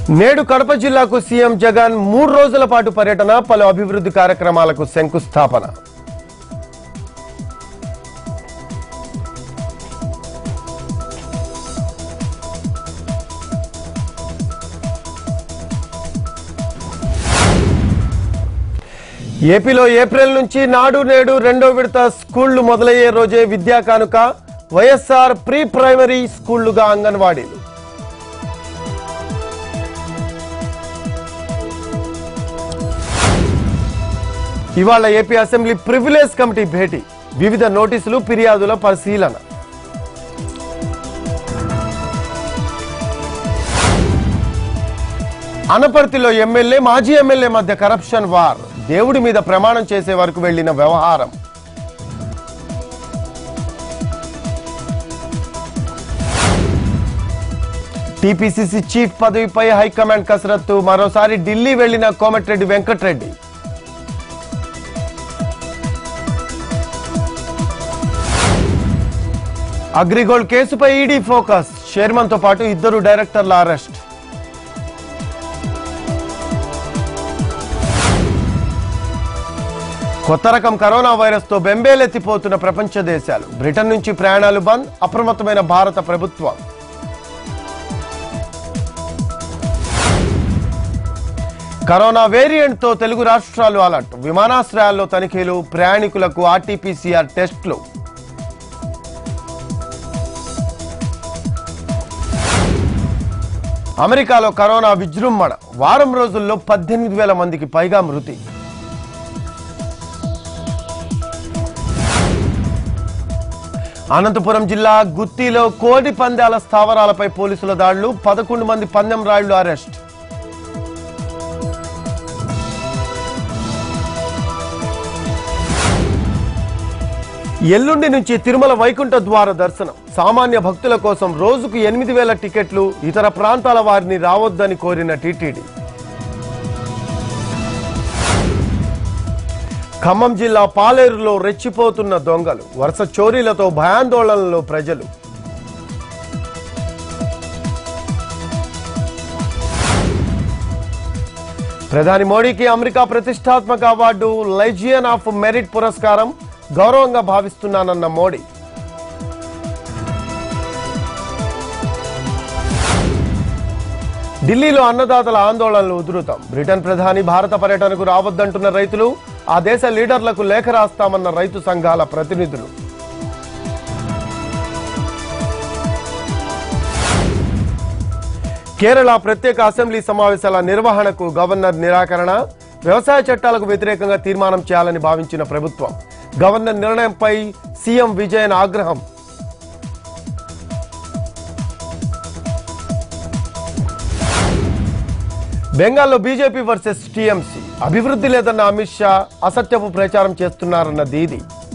నేడు కడప జిల్లాకు సీఎం జగన్ మూడు రోజుల పాటు పర్యటన పలు అభివృద్ధి కార్యక్రమాలకు శంకుస్థాపన ఏపీలో ఏప్రిల్ నుంచి నాడు నేడు రెండో విడత స్కూళ్లు మొదలయ్యే రోజే విద్యా కానుక వైఎస్ఆర్ ప్రీ ప్రైమరీ స్కూళ్లుగా అంగన్వాడీలు ఇవాళ ఏపీ అసెంబ్లీ ప్రివిలేజ్ కమిటీ భేటీ వివిధ నోటీసులు ఫిర్యాదుల పరిశీలన అనపర్తిలో ఎమ్మెల్యే మాజీ ఎమ్మెల్యే మధ్య కరప్షన్ వార్ దేవుడి మీద ప్రమాణం చేసే వరకు వెళ్లిన వ్యవహారం టీపీసీసీ చీఫ్ పదవిపై హైకమాండ్ కసరత్తు మరోసారి ఢిల్లీ వెళ్లిన కోమటిరెడ్డి వెంకట్రెడ్డి అగ్రిగోల్డ్ కేసుపై ఈడీ ఫోకస్ చైర్మన్ తో పాటు ఇద్దరు డైరెక్టర్ల అరెస్ట్ కొత్త రకం కరోనా వైరస్ తో బెంబేలెత్తిపోతున్న ప్రపంచ దేశాలు బ్రిటన్ నుంచి ప్రయాణాలు బంద్ అప్రమత్తమైన భారత ప్రభుత్వం కరోనా వేరియంట్ తో తెలుగు రాష్ట్రాలు అలర్ట్ విమానాశ్రయాల్లో తనిఖీలు ప్రయాణికులకు ఆర్టీపీసీఆర్ టెస్టులు అమెరికాలో కరోనా విజృంభణ వారం రోజుల్లో పద్దెనిమిది వేల మందికి పైగా మృతి అనంతపురం జిల్లా గుత్తిలో కోడి పందాల స్థావరాలపై పోలీసుల దాడులు పదకొండు మంది పందెం రాళ్లు అరెస్ట్ ఎల్లుండి నుంచి తిరుమల వైకుంఠ ద్వార దర్శనం సామాన్య భక్తుల కోసం రోజుకు ఎనిమిది వేల టికెట్లు ఇతర ప్రాంతాల వారిని రావద్దని కోరిన టీటీడీ ఖమ్మం జిల్లా పాలేరులో రెచ్చిపోతున్న దొంగలు వరుస చోరీలతో భయాందోళనలో ప్రజలు ప్రధాని మోడీకి అమెరికా ప్రతిష్టాత్మక అవార్డు లైజియన్ ఆఫ్ మెరిట్ పురస్కారం గౌరవంగా భావిస్తున్నానన్న మోడీ ఢిల్లీలో అన్నదాతల ఆందోళనలు ఉధృతం బ్రిటన్ ప్రధాని భారత పర్యటనకు రావద్దంటున్న రైతులు ఆ దేశ లీడర్లకు లేఖ రాస్తామన్న రైతు సంఘాల ప్రతినిధులు కేరళ ప్రత్యేక అసెంబ్లీ సమావేశాల నిర్వహణకు గవర్నర్ నిరాకరణ వ్యవసాయ చట్టాలకు వ్యతిరేకంగా తీర్మానం చేయాలని భావించిన ప్రభుత్వం గవర్నర్ నిర్ణయంపై సీఎం విజయన్ ఆగ్రహం బెంగాల్లో బీజేపీ వర్సెస్ టీఎంసీ అభివృద్ధి లేదన్న అమిత్ షా అసత్యపు ప్రచారం చేస్తున్నారన్న దీది